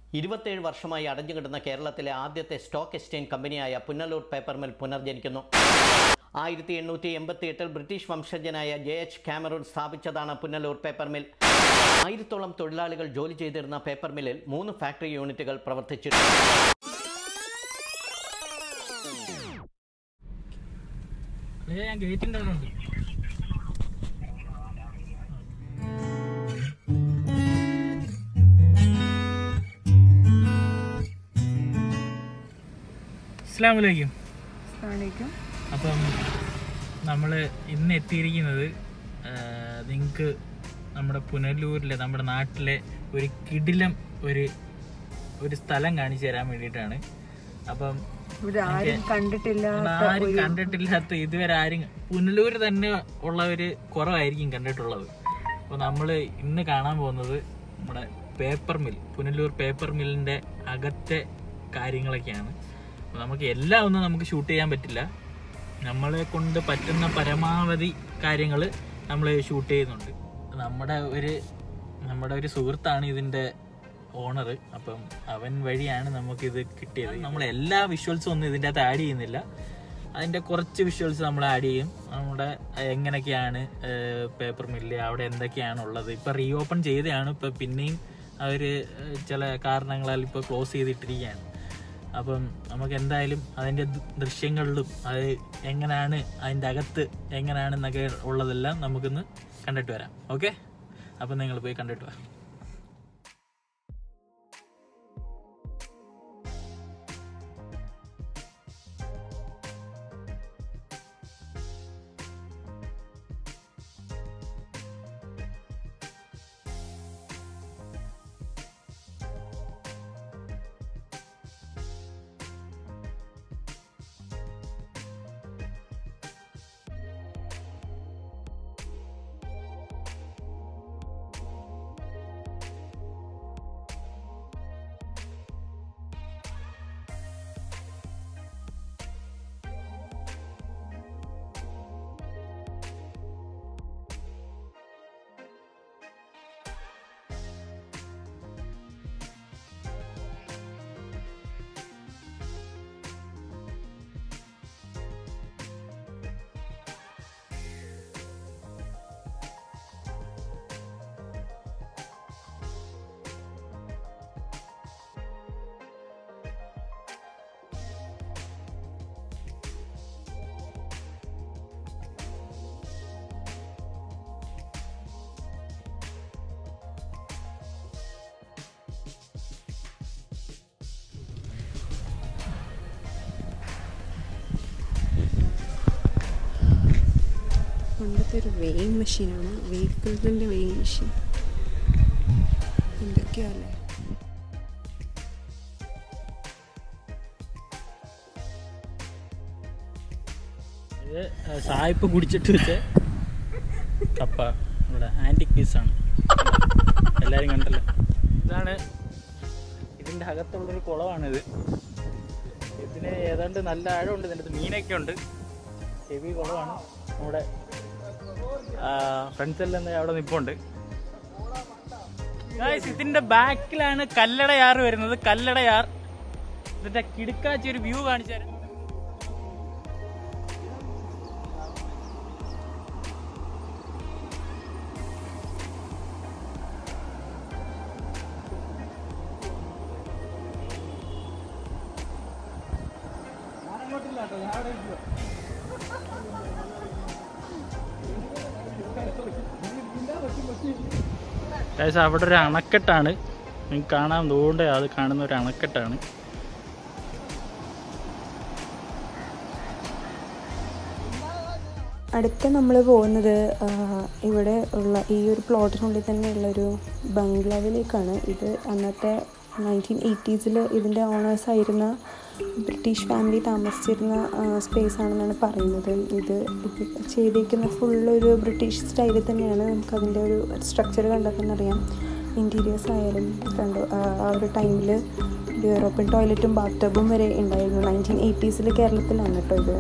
ഇരുപത്തേഴ് വർഷമായി അടഞ്ഞുകിടന്ന കേരളത്തിലെ ആദ്യത്തെ സ്റ്റോക്ക് എക്സ്ചേഞ്ച് കമ്പനിയായ പുനലൂർ പേപ്പർ മിൽ പുനർജനിക്കുന്നു ആയിരത്തി എണ്ണൂറ്റി എൺപത്തി എട്ടിൽ ബ്രിട്ടീഷ് വംശജനായ ജെ എച്ച് കാമറൂൺ സ്ഥാപിച്ചതാണ് പുനലൂർ പേപ്പർ മിൽ ആയിരത്തോളം തൊഴിലാളികൾ ജോലി ചെയ്തിരുന്ന പേപ്പർ മില്ലിൽ മൂന്ന് ഫാക്ടറി യൂണിറ്റുകൾ പ്രവർത്തിച്ചിരുന്നു അതെ ഞാൻ ഗേറ്റിന്റെ അവിടെ ഉണ്ട് അസ്സാം വലൈക്കും കാണിക്കും അപ്പം നമ്മൾ ഇന്ന് എത്തിയിരിക്കുന്നത് നിങ്ങൾക്ക് നമ്മുടെ പുനലൂരിലെ നമ്മുടെ നാട്ടിലെ ഒരു കിടിലം ഒരു ഒരു സ്ഥലം കാണിച്ചു തരാൻ വേണ്ടിയിട്ടാണ് അപ്പം ഇവിടെ ആരും കണ്ടിട്ടില്ലാത്ത ആരും കണ്ടിട്ടില്ലാത്ത ഇതുവരെ ആരും പുനലൂര് തന്നെ ഉള്ളവര് കുറവായിരിക്കും കണ്ടിട്ടുള്ളത് അപ്പോൾ നമ്മൾ ഇന്ന് കാണാൻ പോകുന്നത് നമ്മുടെ പേപ്പർ മിൽ പുനലൂർ പേപ്പർ മില്ലിന്റെ അകത്തെ കാര്യങ്ങളൊക്കെയാണ് അപ്പോൾ നമുക്ക് എല്ലാം ഒന്നും നമുക്ക് ഷൂട്ട് ചെയ്യാൻ പറ്റില്ല നമ്മളെ കൊണ്ട് പറ്റുന്ന പരമാവധി കാര്യങ്ങൾ നമ്മൾ ഷൂട്ട് ചെയ്യുന്നുണ്ട് നമ്മുടെ ഒരു നമ്മുടെ ഒരു സുഹൃത്താണ് ഇതിന്റെ ഓണർ അപ്പം അവൻ വഴിയാണ് നമുക്കിത് കിട്ടിയത് നമ്മൾ എല്ലാ വിഷ്വൽസും ഒന്നും ഇതിൻ്റെ അകത്ത് ആഡ് ചെയ്യുന്നില്ല അതിൻ്റെ കുറച്ച് വിഷ്വൽസ് നമ്മൾ ആഡ് ചെയ്യും നമ്മുടെ എങ്ങനെയൊക്കെയാണ് പേപ്പർ മില്ല് അവിടെ എന്തൊക്കെയാണ് ഉള്ളത് ഇപ്പം റീ ഓപ്പൺ ചെയ്തതാണ് ഇപ്പം പിന്നെയും അവർ ചില കാരണങ്ങളാൽ ഇപ്പോൾ ക്ലോസ് ചെയ്തിട്ടിരിക്കുകയാണ് അപ്പം നമുക്ക് എന്തായാലും അതിൻ്റെ ദൃ- ദൃശ്യങ്ങളിലും അത് എങ്ങനെയാണ് അതിൻ്റെ അകത്ത് എങ്ങനെയാണെന്നൊക്കെ ഉള്ളതെല്ലാം നമുക്കിന്ന് കണ്ടിട്ട് വരാം ഓക്കെ അപ്പം നിങ്ങൾ പോയി കണ്ടിട്ട് വരാം പണ്ടത്തെ ഒരു വെയിങ് മെഷീനാണ് വെഹിക്കിൾസിൻ്റെ വെയിങ് മെഷീൻ എന്തൊക്കെയല്ലേ ഇത് സായിപ്പ് കുടിച്ചിട്ട് വെച്ച കപ്പ ഇവിടെ ആൻറ്റിക് പീസാണ് എല്ലാവരും കണ്ടല്ലോ ഇതാണ് ഇതിൻ്റെ അകത്തുള്ളൊരു കുളമാണിത് ഇതിന് ഏതാണ്ട് നല്ല ആഴമുണ്ട് ഇതിൻ്റെ അകത്ത് മീനൊക്കെ ഉണ്ട് ഹെവി കുളമാണ് നമ്മുടെ ഫ്രണ്ട്സ് എല്ലാം ദേ അവിടെ നിൽപ്പുണ്ട് Guys, ഇതിന്റെ ബാക്കിലാണ് കല്ലടയാർ വരുന്നത് കല്ലടയാർ ഇതിന്റെ കിടുക്കാച്ചി ഒരു വ്യൂ കാണിച്ചു തരാം ഗൈസ് അവിടെ ഒരു അണക്കെട്ടാണ് നിങ്ങൾക്ക് കാണാൻ തോണ്ടേ അത് കാണുന്ന ഒരു അണക്കെട്ടാണ് അടുത്ത നമ്മൾ പോകുന്നത് ആ, ഇവിടെ ഉള്ള ഈ ഒരു പ്ലോട്ടിനുള്ളിൽ തന്നെയുള്ളൊരു ബംഗ്ലാവിലേക്കാണ് ഇത് അന്നത്തെ നയൻറ്റീൻ എയ്റ്റീസിൽ ഇതിൻ്റെ ഓണേഴ്സായിരുന്ന ബ്രിട്ടീഷ് ഫാമിലി താമസിച്ചിരുന്ന സ്പേസ് ആണെന്നാണ് പറയുന്നത് ഇത് ഇത് ചെയ്തേക്കുന്ന ഫുള്ളൊരു ബ്രിട്ടീഷ് സ്റ്റൈലിൽ തന്നെയാണ് നമുക്കതിൻ്റെ ഒരു സ്ട്രക്ചർ കണ്ടാൽ തന്നെ അറിയാം ഇൻറ്റീരിയേഴ്സ് ആയാലും കണ്ടു ആ ആ ഒരു ടൈമിൽ യൂറോപ്യൻ ടോയ്ലറ്റും ബാത്ടബും വരെ ഉണ്ടായിരുന്നു നയൻറ്റീൻ എയ്റ്റീസിൽ കേരളത്തിലാണ് കേട്ടോ ഇത്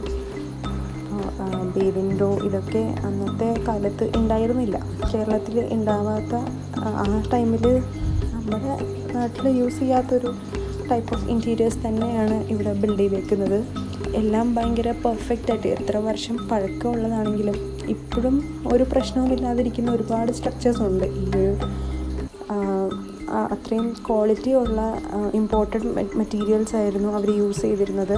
ബേബിൻഡോ ഇതൊക്കെ അന്നത്തെ കാലത്ത് ഉണ്ടായിരുന്നില്ല കേരളത്തിൽ ഉണ്ടാവാത്ത ആ- ആ ടൈമിൽ നമ്മുടെ നാട്ടിൽ യൂസ് ചെയ്യാത്തൊരു ടൈപ്പ് ഓഫ് ഇൻറ്റീരിയേഴ്സ് തന്നെയാണ് ഇവിടെ ബിൽഡ് ചെയ്തേക്കുന്നത് എല്ലാം ഭയങ്കര പെർഫെക്റ്റ് ആയിട്ട് എത്ര വർഷം പഴക്കമുള്ളതാണെങ്കിലും ഇപ്പോഴും ഒരു പ്രശ്നവും ഇല്ലാതിരിക്കുന്ന ഒരുപാട് സ്ട്രക്ചേഴ്സ് ഉണ്ട് ഈ ഒരു ആഹ്, ആ അത്രയും ക്വാളിറ്റി ഉള്ള ഇമ്പോർട്ടഡ് മെറ്റീരിയൽസ് ആയിരുന്നു അവർ യൂസ് ചെയ്തിരുന്നത്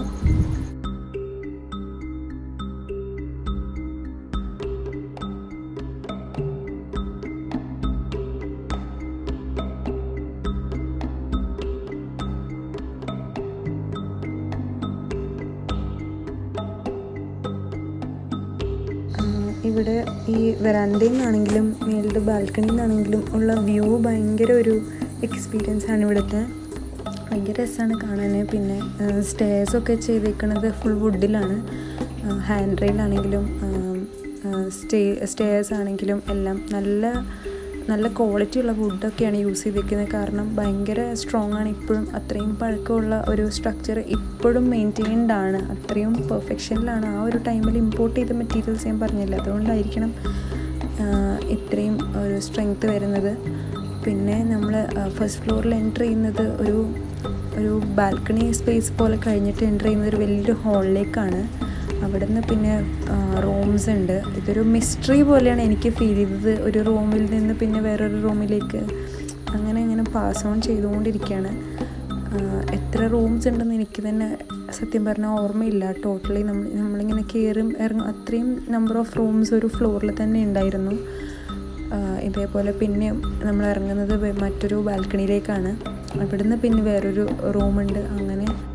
ആഹ് ഇവിടെ ഈ വെറാൻഡയിൽ നിന്നാണെങ്കിലും മേളുടെ ബാൽക്കണിയിൽ നിന്നാണെങ്കിലും ഉള്ള വ്യൂ ഭയങ്കര ഒരു എക്സ്പീരിയൻസ് ആണ് ഇവിടുത്തെ ഭയങ്കര രസമാണ് കാണാൻ പിന്നെ സ്റ്റേഴ്സൊക്കെ ചെയ്തേക്കുന്നത് ഫുൾ വുഡിലാണ് ഹാൻഡ് റെയിലാണെങ്കിലും സ്റ്റേ സ്റ്റേഴ്സ് ആണെങ്കിലും എല്ലാം നല്ല നല്ല ക്വാളിറ്റി ഉള്ള വുഡൊക്കെയാണ് യൂസ് ചെയ്തിരിക്കുന്നത് കാരണം ഭയങ്കര സ്ട്രോങ് ആണ് ഇപ്പോഴും അത്രയും പഴക്കമുള്ള ഒരു സ്ട്രക്ചർ ഇപ്പോഴും മെയിൻറ്റെയിൻഡ് ആണ് അത്രയും പെർഫെക്ഷനിലാണ് ആ ഒരു ടൈമിൽ ഇമ്പോർട്ട് ചെയ്ത മെറ്റീരിയൽസ് ഞാൻ പറഞ്ഞില്ല അതുകൊണ്ടായിരിക്കണം ആഹ് ഇത്രയും ഒരു സ്ട്രെങ്ത് വരുന്നത് പിന്നെ നമ്മൾ ഫസ്റ്റ് ഫ്ലോറിൽ എൻ്റർ ചെയ്യുന്നത് ഒരു ഒരു ബാൽക്കണി സ്പേസ് പോലെ കഴിഞ്ഞിട്ട് എൻ്റർ ചെയ്യുന്നത് ഒരു വലിയൊരു ഹാളിലേക്കാണ് അവിടെ നിന്ന് പിന്നെ റൂംസ് ഉണ്ട് ഇതൊരു മിസ്റ്ററി പോലെയാണ് എനിക്ക് ഫീൽ ചെയ്തത് ഒരു റൂമിൽ നിന്ന് പിന്നെ വേറൊരു റൂമിലേക്ക് അങ്ങനെ അങ്ങനെ പാസ് ഓൺ ചെയ്തുകൊണ്ടിരിക്കുകയാണ് ആഹ് എത്ര റൂംസ് ഉണ്ടെന്ന് എനിക്ക് തന്നെ സത്യം പറഞ്ഞാൽ ഓർമ്മയില്ല ടോട്ടലി നമ്മൾ നമ്മളിങ്ങനെ കയറും ഇറങ്ങും അത്രയും നമ്പർ ഓഫ് റൂംസ് ഒരു ഫ്ലോറിൽ തന്നെ ഉണ്ടായിരുന്നു ആഹ് ഇതേപോലെ പിന്നെ നമ്മൾ ഇറങ്ങുന്നത് വെ- മറ്റൊരു ബാൽക്കണിയിലേക്കാണ് അവിടുന്ന് പിന്നെ വേറൊരു റൂമുണ്ട് അങ്ങനെ